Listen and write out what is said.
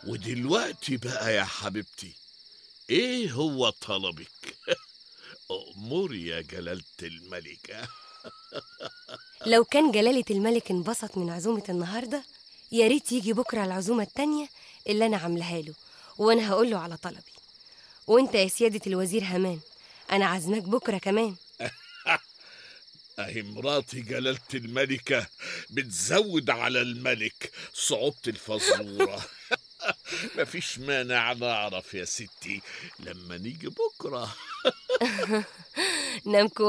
ودلوقتي بقى يا حبيبتي ايه هو طلبك أموري يا جلالة الملكة لو كان جلالة الملك انبسط من عزومة النهاردة يا ريت يجي بكرة العزومة التانية اللي أنا عاملاها له وأنا هقول له على طلبي وأنت يا سيادة الوزير همان أنا عازماك بكرة كمان أهي مراتي جلالة الملكة بتزود على الملك صعوبة الفزورة مفيش مانع نعرف يا ستي لما نيجي بكرة نام كويس